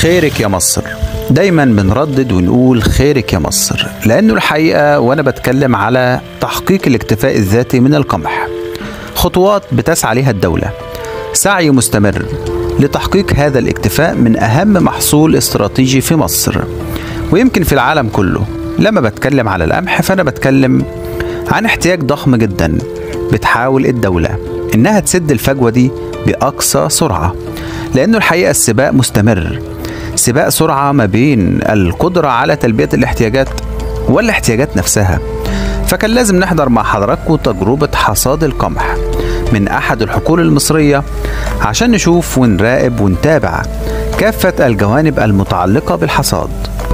خيرك يا مصر دايما بنردد ونقول خيرك يا مصر لأنه الحقيقة وأنا بتكلم على تحقيق الاكتفاء الذاتي من القمح خطوات بتسعى لها الدولة سعي مستمر لتحقيق هذا الاكتفاء من أهم محصول استراتيجي في مصر ويمكن في العالم كله لما بتكلم على القمح فأنا بتكلم عن احتياج ضخم جدا بتحاول الدولة إنها تسد الفجوة دي بأقصى سرعة لأنه الحقيقة السباق مستمر سباق سرعة ما بين القدرة على تلبية الاحتياجات والاحتياجات نفسها فكان لازم نحضر مع حضراتكم تجربة حصاد القمح من أحد الحقول المصرية عشان نشوف ونراقب ونتابع كافة الجوانب المتعلقة بالحصاد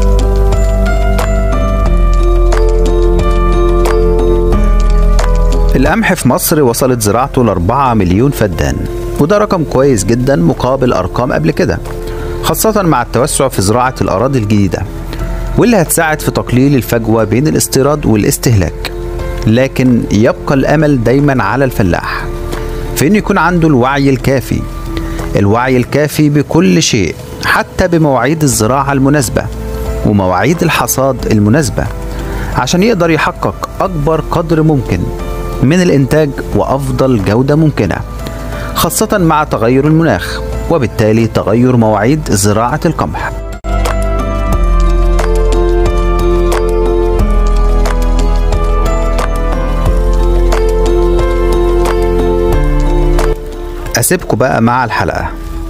القمح في مصر وصلت زراعته ل 4 مليون فدان وده رقم كويس جدا مقابل أرقام قبل كده خاصة مع التوسع في زراعة الأراضي الجديدة واللي هتساعد في تقليل الفجوة بين الاستيراد والاستهلاك لكن يبقى الأمل دايما على الفلاح في إنه يكون عنده الوعي الكافي الوعي الكافي بكل شيء حتى بمواعيد الزراعة المناسبة ومواعيد الحصاد المناسبة عشان يقدر يحقق أكبر قدر ممكن من الإنتاج وأفضل جودة ممكنة خاصة مع تغير المناخ وبالتالي تغير مواعيد زراعة القمح أسيبكم بقى مع الحلقة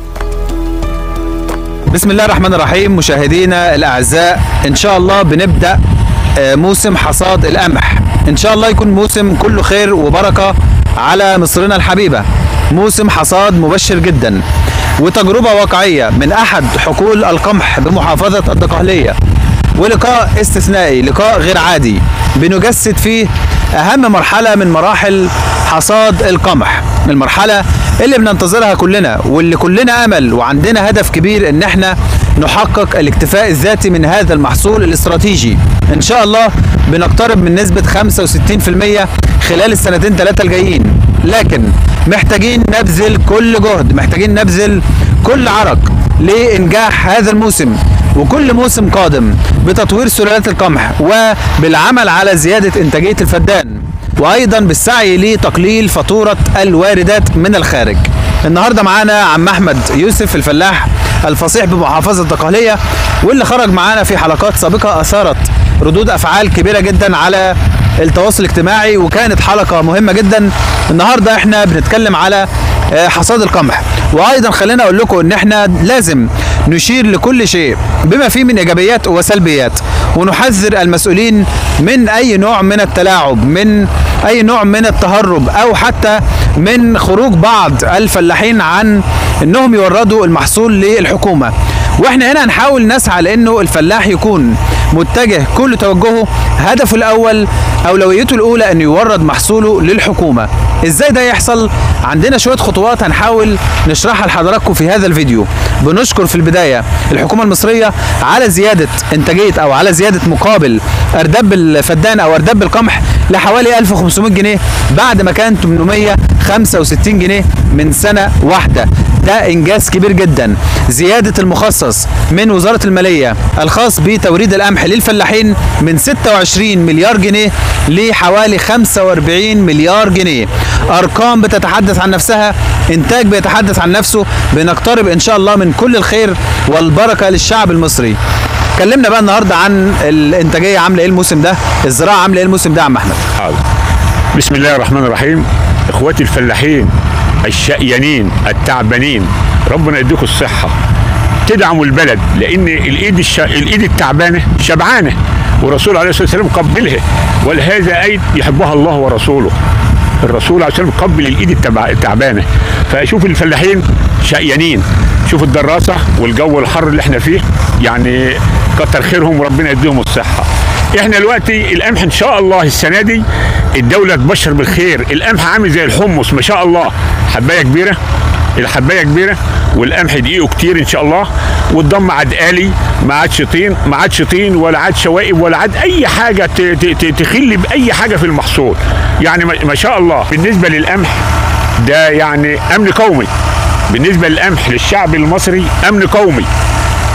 بسم الله الرحمن الرحيم مشاهدينا الأعزاء إن شاء الله بنبدأ آه، موسم حصاد القمح إن شاء الله يكون موسم كله خير وبركة على مصرنا الحبيبة موسم حصاد مبشر جدا وتجربة واقعية من أحد حقول القمح بمحافظة الدقهلية ولقاء استثنائي لقاء غير عادي بنجسد فيه أهم مرحلة من مراحل حصاد القمح المرحلة اللي بننتظرها كلنا واللي كلنا أمل وعندنا هدف كبير إن احنا نحقق الاكتفاء الذاتي من هذا المحصول الاستراتيجي إن شاء الله بنقترب من نسبة 65% خلال السنتين ثلاثة الجايين لكن محتاجين نبذل كل جهد محتاجين نبذل كل عرق لإنجاح هذا الموسم وكل موسم قادم بتطوير سلالات القمح وبالعمل على زيادة إنتاجية الفدان وأيضا بالسعي لتقليل فاتورة الواردات من الخارج النهاردة معانا عم أحمد يوسف الفلاح الفصيح بمحافظة الدقهلية واللي خرج معانا في حلقات سابقة أثارت ردود أفعال كبيرة جدا على التواصل الاجتماعي وكانت حلقة مهمة جدا النهاردة احنا بنتكلم على آه، حصاد القمح وايضا خلينا اقول لكم ان احنا لازم نشير لكل شيء بما فيه من ايجابيات وسلبيات ونحذر المسؤولين من اي نوع من التلاعب من اي نوع من التهرب او حتى من خروج بعض الفلاحين عن انهم يوردوا المحصول للحكومه واحنا هنا هنحاول نسعى لانه الفلاح يكون متجه كل توجهه هدفه الاول اولويته الاولى انه يورد محصوله للحكومه ازاي ده يحصل عندنا شويه خطوات هنحاول نشرحها لحضراتكم في هذا الفيديو بنشكر في البدايه الحكومه المصريه على زياده انتاجيه او على زياده مقابل ارداب الفدان او ارداب القمح لحوالي 1500 جنيه بعد ما كان 865 جنيه من سنه واحده ده انجاز كبير جدا زياده المخصص من وزاره الماليه الخاص بتوريد القمح للفلاحين من 26 مليار جنيه لحوالي 45 مليار جنيه ارقام بتتحدث عن نفسها انتاج بيتحدث عن نفسه بنقترب ان شاء الله من كل الخير والبركه للشعب المصري كلمنا بقى النهارده عن الانتاجيه عامله ايه الموسم ده الزراعه عامله ايه الموسم ده يا عم احمد حاضر. بسم الله الرحمن الرحيم اخواتي الفلاحين الشقيانين التعبانين ربنا يديكم الصحه تدعموا البلد لان الايد الش... الايد التعبانه شبعانه والرسول عليه الصلاه والسلام قبلها ولهذا ايد يحبها الله ورسوله الرسول عليه الصلاه والسلام قبل الايد التبع... التعبانه فشوف الفلاحين شقيانين شوف الدراسه والجو الحر اللي احنا فيه يعني كتر خيرهم وربنا يديهم الصحه احنا دلوقتي القمح ان شاء الله السنه دي الدوله تبشر بالخير القمح عامل زي الحمص ما شاء الله حبايه كبيره الحبايه كبيره والقمح دقيقه كتير ان شاء الله والضم عاد آلي ما عادش طين ما عادش طين ولا عاد شوائب ولا عاد اي حاجه ت- ت- ت- تخل باي حاجه في المحصول يعني ما ما شاء الله بالنسبه للقمح ده يعني امن قومي بالنسبه للقمح للشعب المصري امن قومي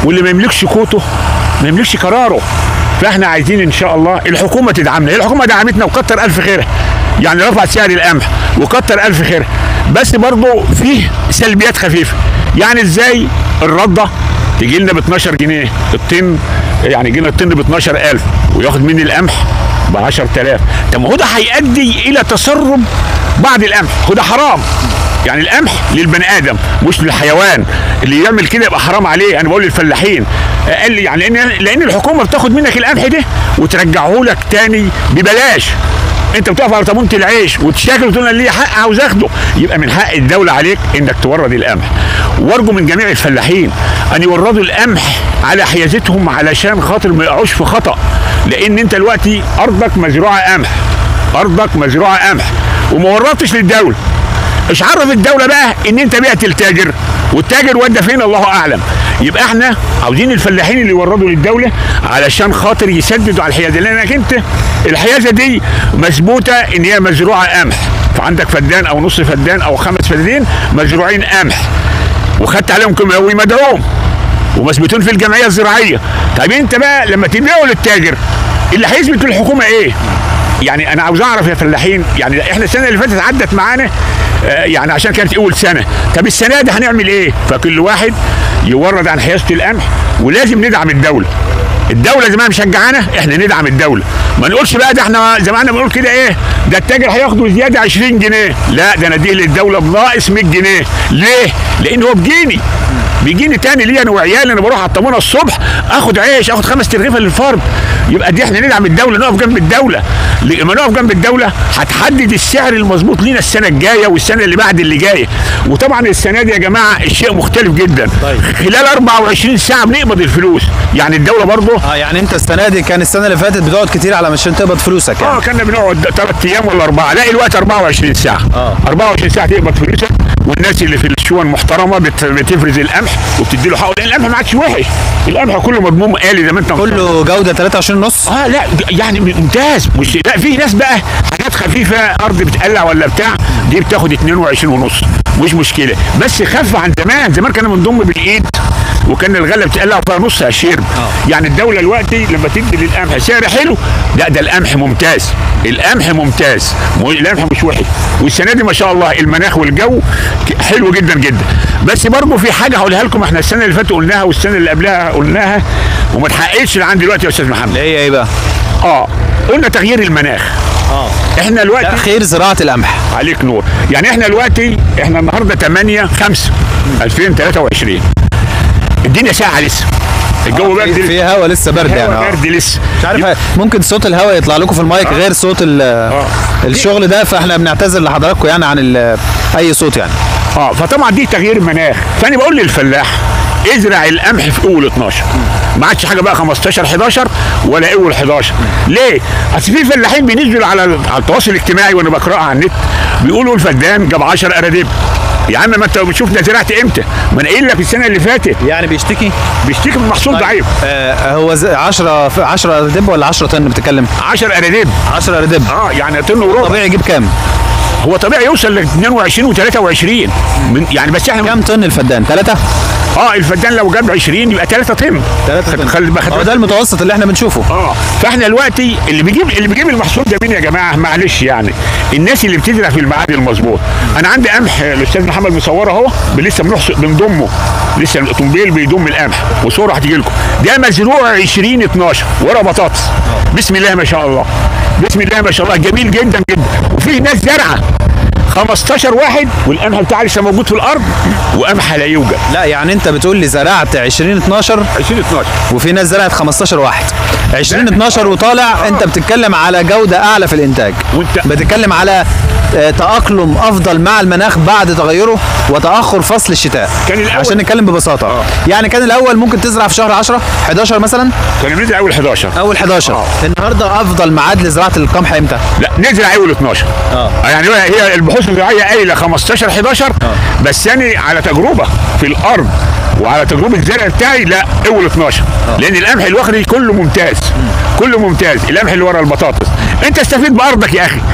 واللي ما يملكش قوته ما يملكش قراره فاحنا عايزين ان شاء الله الحكومه تدعمنا هي الحكومه دعمتنا وكتر الف خيرها يعني رفعت سعر القمح وكتر الف خيرها بس برضه فيه سلبيات خفيفه يعني ازاي الرده تجي لنا ب 12 جنيه الطن يعني يجي لنا الطن ب 12000 وياخد مني القمح ب 10000 طب ما هو ده هيؤدي الى تسرب بعض القمح وده حرام يعني القمح للبني ادم مش للحيوان اللي يعمل كده يبقى حرام عليه انا بقول للفلاحين قال لي يعني لان لان الحكومه بتاخد منك القمح ده وترجعه لك تاني ببلاش انت بتقف على طابونه العيش وتشتكي وتقول انا ليه حق عاوز اخده يبقى من حق الدوله عليك انك تورد القمح وارجو من جميع الفلاحين ان يوردوا القمح على حيازتهم علشان خاطر ما يقعوش في خطا لان انت دلوقتي ارضك مزروعه قمح ارضك مزروعه قمح وما وردتش للدوله ايش عرف الدوله بقى ان انت بعت التاجر والتاجر ودى فين الله اعلم يبقى احنا عاوزين الفلاحين اللي يوردوا للدوله علشان خاطر يسددوا على الحيازه لانك انت الحيازه دي مثبوته ان هي مزروعه قمح فعندك فدان او نص فدان او خمس فدانين مزروعين قمح وخدت عليهم كيماوي مدعوم ومثبتون في الجمعيه الزراعيه طيب انت بقى لما تبيعه للتاجر اللي هيثبت للحكومه ايه يعني انا عاوز اعرف يا فلاحين يعني احنا السنه اللي فاتت عدت معانا آه، يعني عشان كانت اول سنه طب السنه دي هنعمل ايه فكل واحد يورد عن حيازه القمح ولازم ندعم الدوله الدوله زي ما هي مشجعانا احنا ندعم الدوله ما نقولش بقى ده احنا زمان بنقول كده ايه ده التاجر هياخده زياده 20 جنيه لا ده انا اديه للدوله بناقص 100 جنيه ليه لان هو بيجيني بيجيني تاني ليه انا وعيالي انا بروح على الطابونه الصبح اخد عيش اخد خمس ترغيفه للفرد يبقى دي احنا ندعم الدوله نقف جنب الدوله لما نقف جنب الدوله هتحدد السعر المظبوط لينا السنه الجايه والسنه اللي بعد اللي جايه وطبعا السنه دي يا جماعه الشيء مختلف جدا طيب. خلال 24 ساعه بنقبض الفلوس يعني الدوله برضه اه يعني انت السنه دي كان السنه اللي فاتت بتقعد كتير على عشان تقبض فلوسك يعني اه كنا بنقعد ثلاث ايام ولا اربعه لا الوقت 24 ساعه آه. 24 ساعه تقبض فلوسك والناس اللي في الشون محترمه بت- بتفرز القمح وبتدي له حقه لان القمح ما عادش وحش القمح كله مضموم آلي زي ما انت كله جوده 23 ونص اه لا يعني ممتاز مش لا في ناس بقى حاجات خفيفه ارض بتقلع ولا بتاع دي بتاخد 22 ونص مش مشكله بس خف عن زمان زمان كنا بنضم بالايد وكان الغله بتقلع فيها نص الشرب يعني الدوله دلوقتي لما تدي للقمح سعر حلو لا ده القمح ممتاز القمح ممتاز مو- القمح مش وحش والسنه دي ما شاء الله المناخ والجو ك- حلو جدا جدا بس برضه في حاجه هقولها لكم احنا السنه اللي فاتت قلناها والسنه اللي قبلها قلناها وما اتحققتش لعند دلوقتي يا استاذ محمد اللي هي ايه بقى؟ اه قلنا تغيير المناخ اه احنا دلوقتي تاخير زراعه القمح عليك نور يعني احنا دلوقتي احنا النهارده 8 5 2023 الدنيا ساعه لسه الجو في- برد في هوا لسه برد يعني الهوا اه برد لسه مش عارف ممكن صوت الهواء يطلع لكم في المايك غير صوت ال- الشغل ده فاحنا بنعتذر لحضراتكم يعني عن ال- اي صوت يعني اه فطبعا دي تغيير مناخ فانا بقول للفلاح ازرع القمح في اول 12 ما عادش حاجه بقى 15 11 ولا اول 11 ليه؟ اصل في فلاحين بينزلوا على على التواصل الاجتماعي وانا بقراها على النت بيقولوا الفدان جاب 10 اناديب يا عم ما انت بتشوف ده زرعت امتى؟ ما انا قايل لك السنه اللي فاتت يعني بيشتكي بيشتكي من محصول ضعيف آه هو 10 10 دب ولا 10 طن بتتكلم 10 اناديب 10 دب اه يعني طن وربع طبيعي يجيب كام هو طبيعي يوصل ل 22 و23 من يعني بس احنا كام طن الفدان 3 اه الفدان لو جاب 20 يبقى 3 طن 3 طن خلي بالك هو ده المتوسط اللي احنا بنشوفه اه فاحنا دلوقتي اللي بيجيب اللي بيجيب المحصول ده مين يا جماعه معلش يعني الناس اللي بتزرع في الميعاد المظبوط انا عندي قمح الاستاذ محمد مصوره اهو لسه بنحص بنضمه لسه الاوتوموبيل بيضم القمح وصوره هتيجي لكم ده مزروع 20 12 ورا بطاطس بسم الله ما شاء الله بسم الله ما شاء الله جميل جدا جدا وفي ناس زرعه 15 واحد والقمح بتاعي لسه موجود في الارض وقمح لا يوجد لا يعني انت بتقول لي زرعت 20 12 20 12 وفي ناس زرعت 15 واحد 20 12 وطالع انت بتتكلم على جوده اعلى في الانتاج وانت- بتتكلم على آه، تأقلم أفضل مع المناخ بعد تغيره وتأخر فصل الشتاء كان الأول- عشان نتكلم ببساطة يعني كان الأول ممكن تزرع في شهر 10 11 مثلا كان بنزرع اول 11 أول 11 آه. النهاردة أفضل ميعاد لزراعة القمح إمتى؟ لا نزرع اول 12 اه. يعني هي- هي البحوث الزراعيه قايله 15 11 بس انا على تجربه في الارض وعلى تجربه الزرع بتاعي لا اول 12 لان القمح الوخري كله ممتاز كله ممتاز القمح اللي ورا البطاطس انت استفيد بارضك يا اخي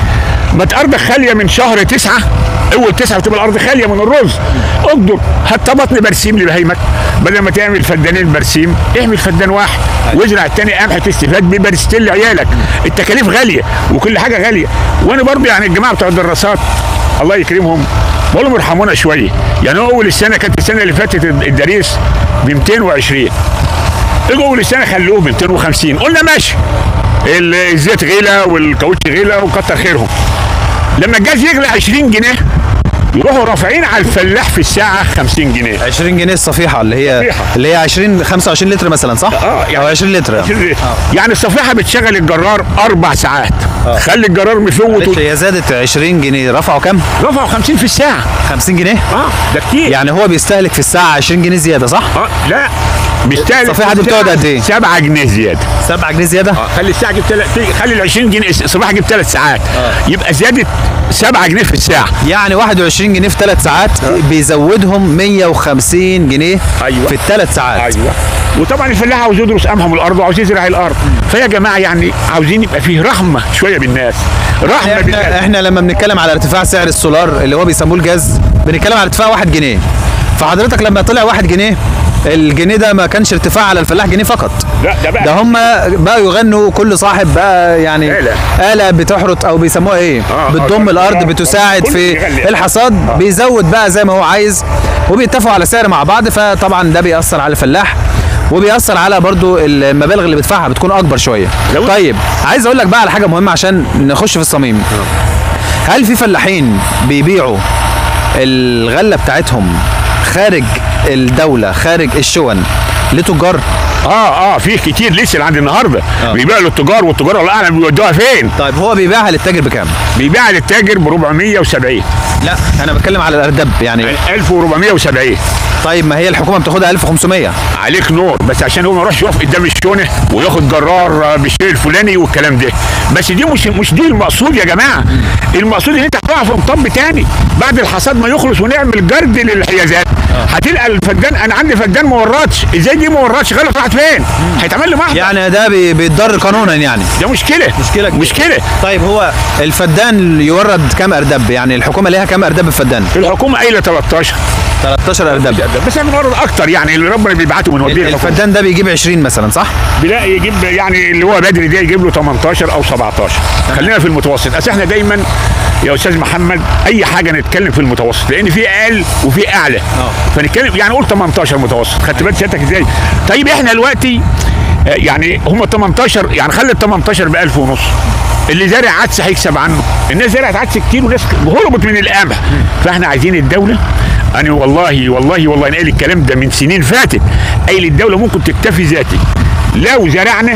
ما ارضك خاليه من شهر تسعة اول تسعة بتبقى الارض خاليه من الرز اقدر هات طبطن برسيم لبهيمك بدل ما تعمل فدانين برسيم اعمل فدان واحد وازرع التاني قمح تستفاد بيه برستين لعيالك التكاليف غاليه وكل حاجه غاليه وانا برضه يعني الجماعه بتوع الدراسات الله يكرمهم بقول لهم ارحمونا شويه يعني هو اول السنه كانت السنه اللي فاتت الدريس ب 220 اجوا اول السنه خلوه ب 250 قلنا ماشي ال- الزيت غلى والكاوتش غلى وكتر خيرهم لما الجاز يغلى 20 جنيه يروحوا رافعين على الفلاح في الساعه 50 جنيه 20 جنيه الصفيحه اللي هي صفيحة. اللي هي 20 25 لتر مثلا صح؟ اه يعني او 20 لتر يعني الصفيحه بتشغل الجرار اربع ساعات آه. خلي الجرار مفوت معلش هي زادت 20 جنيه رفعوا كام؟ رفعوا 50 في الساعه 50 جنيه؟ اه ده كتير يعني هو بيستهلك في الساعه 20 جنيه زياده صح؟ اه لا بيستهلك الصفيحة دي بتقعد قد إيه؟ 7 جنيه زياده 7 جنيه زياده؟ اه خلي الساعه جيب تل... خلي ال 20 جنيه الصباح جيب ثلاث ساعات آه. يبقى زياده 7 جنيه في الساعه يعني 21 جنيه في 3 ساعات بيزودهم 150 جنيه أيوة. في الثلاث ساعات ايوه وطبعا الفلاح عاوز يدرس قمحهم الارض وعاوز يزرع الارض فيا جماعه يعني عاوزين يبقى فيه رحمه شويه بالناس رحمه احنا بالناس احنا لما بنتكلم على ارتفاع سعر السولار اللي هو بيسموه الجاز بنتكلم على ارتفاع 1 جنيه فحضرتك لما طلع 1 جنيه الجنيه ده ما كانش ارتفاع على الفلاح جنيه فقط لا ده بقى ده هم بقى يغنوا كل صاحب بقى يعني آلة. آلة بتحرط او بيسموها ايه آه، بتضم آه، الارض آه، بتساعد كل في بيغني. الحصاد بيزود بقى زي ما هو عايز وبيتفقوا على سعر مع بعض فطبعا ده بيأثر على الفلاح وبيأثر على برضو المبالغ اللي بيدفعها بتكون اكبر شويه لو- طيب عايز اقول لك بقى على حاجه مهمه عشان نخش في الصميم هل في فلاحين بيبيعوا الغله بتاعتهم خارج الدوله خارج الشون لتجار اه اه فيه كتير لسه لعند النهارده آه. بيبيعوا للتجار والتجار الله اعلم بيودوها فين طيب هو بيبيعها للتاجر بكام بيبيع للتاجر ب 470 لا انا بتكلم على الاردب يعني 1470 طيب ما هي الحكومه بتاخدها 1500 عليك نور بس عشان هو ما يروحش يقف قدام الشونه وياخد جرار آه، بالشيء الفلاني والكلام ده بس دي مش مش دي المقصود يا جماعه المقصود ان انت هتقع في مطب تاني بعد الحصاد ما يخلص ونعمل جرد للحيازات هتلقى الفدان انا عندي فدان ما وردش ازاي دي ما وردش غلط راحت فين هيتعمل لي محضر يعني ده بي- بيتضر قانونا يعني ده مشكله مشكلة كبيرة. مشكله طيب هو الفدان يورد كام اردب يعني الحكومه ليها كام اردب الفدان الحكومه قايله 13 13 اردب بس احنا بنورد اكتر يعني اللي ربنا بيبعته ونوديه الحكومة. الفدان ده بيجيب 20 مثلا صح بيلاقي يجيب يعني اللي هو بدري ده يجيب له 18 او 17 خلينا في المتوسط اصل احنا دايما يا استاذ محمد اي حاجه نتكلم في المتوسط لان في اقل وفي اعلى فنتكلم يعني قول 18 متوسط خدت بالك سيادتك ازاي طيب احنا دلوقتي آه، يعني هم 18 يعني خلي ال 18 ب 1000 ونص اللي زارع عدس هيكسب عنه الناس زرعت عدس كتير وناس هربت من القمح فاحنا عايزين الدوله انا والله والله والله انا قايل الكلام ده من سنين فاتت قايل الدوله ممكن تكتفي ذاتي لو زرعنا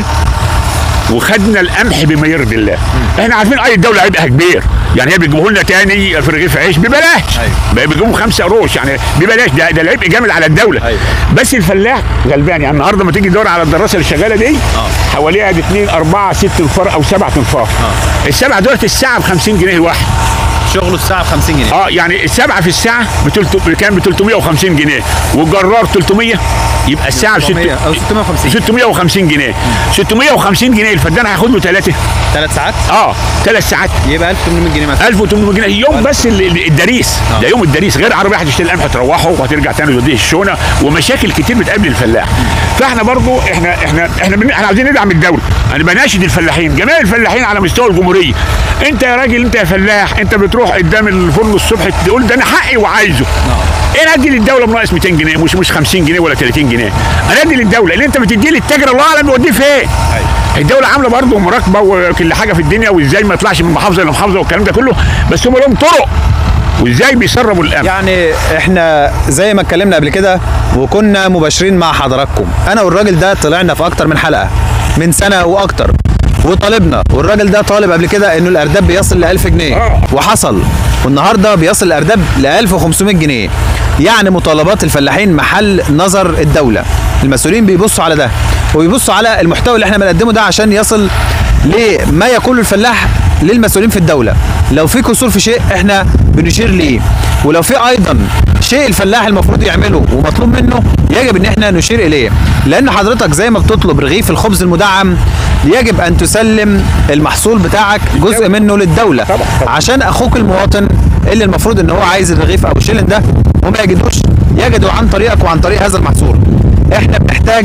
وخدنا القمح بما يرضي الله احنا عارفين اي الدوله عبئها كبير يعني هي بيجيبوا لنا تاني في رغيف عيش ببلاش أيوة. بقى بيجيبوا خمسة قروش يعني ببلاش ده ده العبء جامد على الدوله أيوة. بس الفلاح غلبان يعني النهارده ما تيجي تدور على الدراسه اللي شغاله دي حواليها دي اثنين اربعه ست انفار او سبعه انفار السبعه دولت الساعه ب 50 جنيه الواحد شغله الساعه ب 50 جنيه اه يعني السبعه في الساعه بتلت... كان ب 350 جنيه والجرار 300 يبقى الساعه ب 400 او 650 650 جنيه 650 جنيه الفدان هياخد له ثلاثه ثلاث ساعات اه ثلاث ساعات يبقى 1800 جنيه مثلا 1800 جنيه يوم بس ال- ال- الدريس آه. ده يوم الدريس غير عربيه هتشتري القمح تروحه وهترجع تاني توديه الشونه ومشاكل كتير بتقابل الفلاح فاحنا برضو احنا احنا احنا بن... احنا عاوزين ندعم الدوله انا بناشد الفلاحين جميع الفلاحين على مستوى الجمهوريه انت يا راجل انت يا فلاح انت بتروح قدام الفرن الصبح تقول ده انا حقي وعايزه انا ادي للدوله بناقص 200 جنيه مش مش 50 جنيه ولا 30 جنيه انا ادي للدوله اللي انت بتديه للتاجر الله اعلم بيوديه فين الدوله عامله برضه مراقبه وكل حاجه في الدنيا وازاي ما يطلعش من محافظه لمحافظه والكلام ده كله بس هم لهم طرق وازاي بيسربوا الامن يعني احنا زي ما اتكلمنا قبل كده وكنا مباشرين مع حضراتكم انا والراجل ده طلعنا في اكتر من حلقه من سنه واكتر وطالبنا والراجل ده طالب قبل كده انه الارداب بيصل ل 1000 جنيه آه. وحصل والنهارده بيصل الارداب ل 1500 جنيه يعني مطالبات الفلاحين محل نظر الدوله المسؤولين بيبصوا على ده وبيبصوا على المحتوى اللي احنا بنقدمه ده عشان يصل لما يقوله الفلاح للمسؤولين في الدوله لو في قصور في شيء احنا بنشير ليه ولو في ايضا شيء الفلاح المفروض يعمله ومطلوب منه يجب ان احنا نشير اليه لان حضرتك زي ما بتطلب رغيف الخبز المدعم يجب ان تسلم المحصول بتاعك جزء منه للدوله طبعا، طبعا. عشان اخوك المواطن اللي المفروض ان هو عايز الرغيف او الشيلن ده وما يجدوش يجدوا عن طريقك وعن طريق هذا المحصول احنا بنحتاج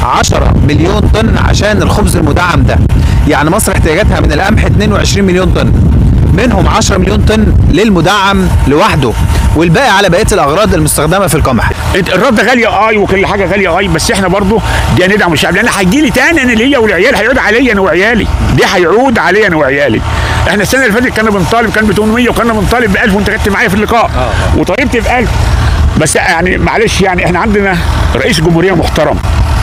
10 مليون طن عشان الخبز المدعم ده يعني مصر احتياجاتها من القمح 22 مليون طن منهم 10 مليون طن للمدعم لوحده والباقي على بقيه الاغراض المستخدمه في القمح انت الرد غاليه اي وكل حاجه غاليه اي بس احنا برضو دي هندعم الشعب لان هيجي لي تاني انا ليا والعيال هيعود عليا انا وعيالي دي هيعود عليا انا وعيالي احنا السنه اللي فاتت كنا بنطالب كان ب 800 وكنا بنطالب ب 1000 وانت كنت معايا في اللقاء وطالبت ب 1000 بس يعني معلش يعني احنا عندنا رئيس جمهوريه محترم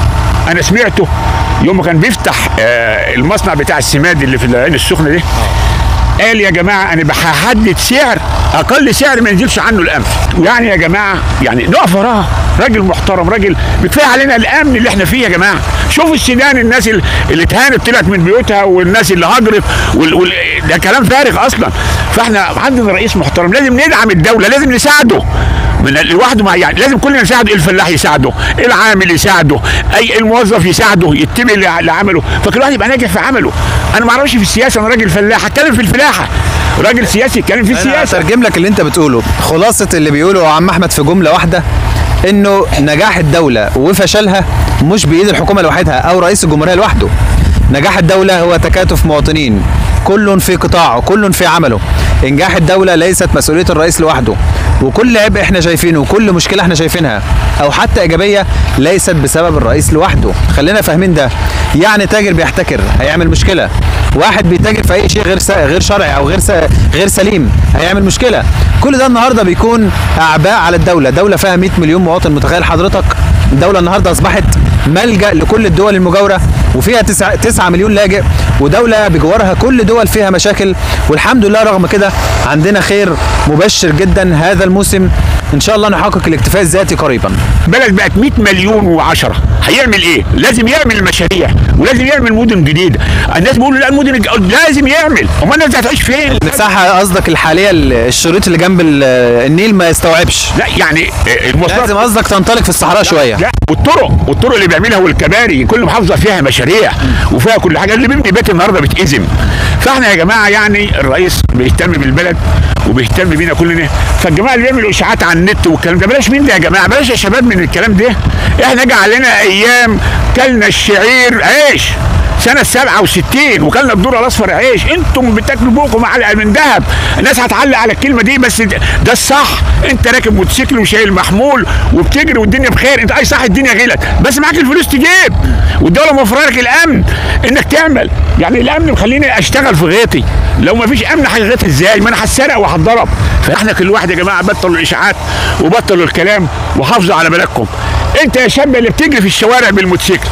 انا سمعته يوم ما كان بيفتح آه، المصنع بتاع السماد اللي في العين السخنه دي قال يا جماعه انا بحدد سعر اقل سعر ما ينزلش عنه القمح يعني يا جماعه يعني نقف وراه راجل محترم راجل بكفايه علينا الامن اللي احنا فيه يا جماعه شوفوا السودان الناس ال- اللي اتهانت طلعت من بيوتها والناس اللي هجرت وال... وال... ده كلام فارغ اصلا فاحنا عندنا رئيس محترم لازم ندعم الدوله لازم نساعده من لوحده ما يعني لازم كلنا نساعده الفلاح يساعده العامل يساعده اي الموظف يساعده يتبع اللي- لعمله فكل واحد يبقى ناجح في عمله انا ما اعرفش في السياسه انا راجل فلاح هتكلم في الفلاحه راجل سياسي يتكلم في انا السياسه هترجم لك اللي انت بتقوله خلاصه اللي بيقوله عم احمد في جمله واحده انه نجاح الدوله وفشلها مش بايد الحكومه لوحدها او رئيس الجمهوريه لوحده نجاح الدوله هو تكاتف مواطنين كل في قطاعه كل في عمله انجاح الدوله ليست مسؤوليه الرئيس لوحده وكل عبء احنا شايفينه وكل مشكله احنا شايفينها او حتى ايجابيه ليست بسبب الرئيس لوحده خلينا فاهمين ده يعني تاجر بيحتكر هيعمل مشكله واحد بيتاجر في اي شيء غير سا... غير شرعي او غير سا... غير سليم هيعمل مشكله كل ده النهارده بيكون اعباء على الدوله دوله فيها 100 مليون مواطن متخيل حضرتك الدوله النهارده اصبحت ملجا لكل الدول المجاوره وفيها 9 9 مليون لاجئ ودوله بجوارها كل دول فيها مشاكل والحمد لله رغم كده عندنا خير مبشر جدا هذا الموسم ان شاء الله نحقق الاكتفاء الذاتي قريبا بلد بقت 100 مليون و10 هيعمل ايه؟ لازم يعمل مشاريع ولازم يعمل مدن جديده الناس بيقولوا لا المدن الج- لازم يعمل امال الناس هتعيش فين؟ المساحه قصدك الحاليه الشريط اللي جنب ال- النيل ما يستوعبش لا يعني آه، المواصلات لازم قصدك تنطلق في الصحراء شويه لا والطرق والطرق اللي بيعملها والكباري كل محافظه فيها مشاريع وفيها كل حاجه اللي بيبني بيت النهارده بيتأزم فاحنا يا جماعه يعني الرئيس بيهتم بالبلد وبيهتم بينا كلنا فالجماعه اللي بيعملوا اشاعات على النت والكلام ده بلاش مين ده يا جماعه بلاش يا شباب من الكلام ده احنا جه علينا ايام كلنا الشعير عيش سنة 67 وكلنا الدور الاصفر عيش انتم بتاكلوا بوقكم على من ذهب الناس هتعلق على الكلمة دي بس ده, ده الصح انت راكب موتوسيكل وشايل محمول وبتجري والدنيا بخير انت اي صح الدنيا غلت بس معاك الفلوس تجيب والدولة موفره لك الامن انك تعمل يعني الامن مخليني اشتغل في غيطي لو ما فيش امن هيغيط ازاي ما انا هتسرق وهتضرب فاحنا كل واحد يا جماعه بطلوا الاشاعات وبطلوا الكلام وحافظوا على بلدكم انت يا شاب اللي بتجري في الشوارع بالموتوسيكل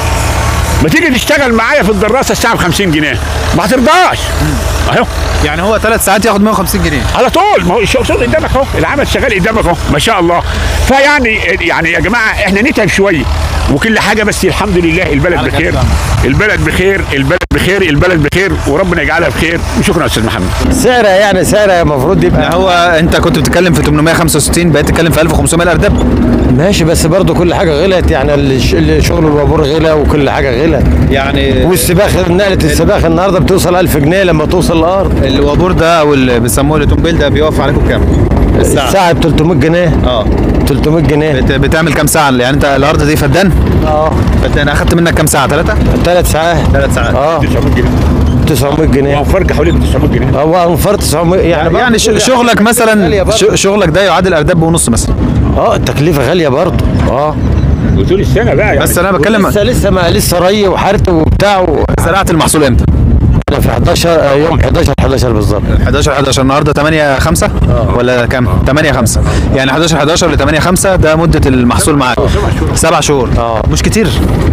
ما تيجي تشتغل معايا في الدراسه الساعه ب 50 جنيه ما هترضاش اهو يعني هو ثلاث ساعات ياخد 150 جنيه على طول ما هو الشغل شغل قدامك اهو العمل شغال قدامك اهو ما شاء الله فيعني يعني يا جماعه احنا نتعب شويه وكل حاجه بس الحمد لله البلد على بخير كده. البلد بخير البلد بخير البلد بخير وربنا يجعلها بخير وشكرا يا استاذ محمد سعرها يعني سعرها المفروض يبقى هو انت كنت بتتكلم في 865 بقيت تتكلم في 1500 الارداب ماشي بس برضه كل حاجه غلت يعني الش- الشغل الوابور غلى وكل حاجه غلت يعني والسباخ نقله السباخ النهارده بتوصل 1000 جنيه لما توصل الارض الوابور ده او اللي بيسموه الاوتومبيل ده بيقف عليكم كام؟ الساعة الساعه ب 300 جنيه اه 300 جنيه بت- بتعمل كام ساعة؟ يعني انت الارض دي فدان؟ اه فدان اخدت منك كام ساعة؟ ثلاثة؟ ثلاث ساعات ثلاث ساعات اه 900 جنيه 900 جنيه وفرق حوالي 900 جنيه هو انفر 900 يعني يعني ش- شغلك غالية مثلا برضه. ش- شغلك ده يعادل ارداب ونص مثلا اه التكلفه غاليه برضه اه وطول السنه بقى يعني بس انا بتكلم لسه لسه ما لسه ري وحرث وبتاع و... زرعت المحصول امتى؟ انا في 11 آه، يوم 11 11 بالظبط 11 11 النهارده 8 5 ولا كام؟ 8 5 يعني 11 11 ل 8 5 ده مدة المحصول معاك سبع شهور اه. مش كتير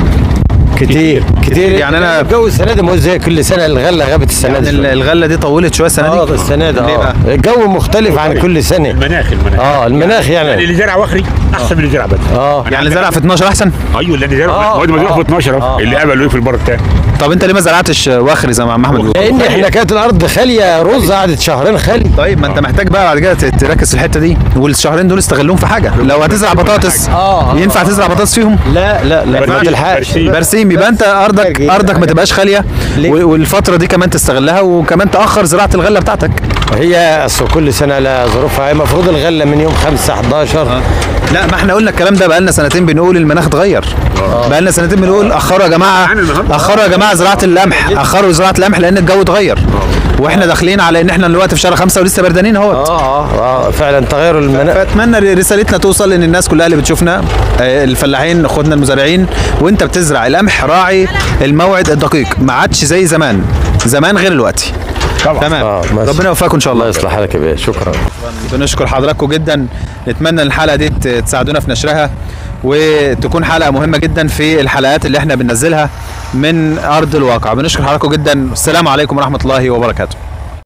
كتير كتير يعني أنا- الجو السنه دي مو زي كل سنه الغله غابت السنه يعني دي ال- شوية. الغله دي طولت شويه السنه اه دي السنه دي ليه اه بقى؟ الجو مختلف عن كل سنه المناخ المناخ اه المناخ يعني يعني اللي زرع وخري احسن من اللي زرع بدري اه يعني اللي زرع في 12 احسن ايوه اللي زرع آه، ما هو زرع آه. في 12 اهو آه. اللي قبل في البر الثاني طب انت ليه ما زرعتش وخري زي ما عم احمد بيقول لان احنا كانت الارض خاليه رز قعدت شهرين خالي طيب ما انت محتاج بقى بعد كده ت- تركز في الحته دي والشهرين دول استغلهم في حاجه لو هتزرع بطاطس آه، آه، ينفع تزرع بطاطس فيهم لا لا لا ما برسيم، تلحقش برسيم. برسيم يبقى انت ارضك محتاج- ارضك ما تبقاش خاليه ليه؟ و- والفتره دي كمان تستغلها وكمان تاخر زراعه الغله بتاعتك هي اصل كل سنه لها ظروفها هي المفروض الغله من يوم 5 11 لا ما احنا قلنا الكلام ده بقالنا سنتين بنقول المناخ اتغير بقالنا سنتين بنقول اخروا يا جماعه يعني النهاردة- اخروا يا جماعه زراعه القمح اخروا زراعه القمح لان الجو اتغير واحنا داخلين على ان احنا دلوقتي في شهر خمسة ولسه بردانين اهوت اه اه اه فعلا تغير المناخ فاتمنى رسالتنا توصل ان الناس كلها اللي بتشوفنا آه، الفلاحين اخواتنا المزارعين وانت بتزرع القمح راعي الموعد الدقيق ما عادش زي زمان زمان غير الوقت طبعا تمام آه، ماشي. ربنا يوفقكم ان شاء الله الله يصلح حالك يا بيه شكرا بنشكر حضراتكم جدا نتمنى ان الحلقه دي ت- تساعدونا في نشرها وتكون حلقه مهمه جدا في الحلقات اللي احنا بننزلها من ارض الواقع بنشكر حضراتكم جدا السلام عليكم ورحمه الله وبركاته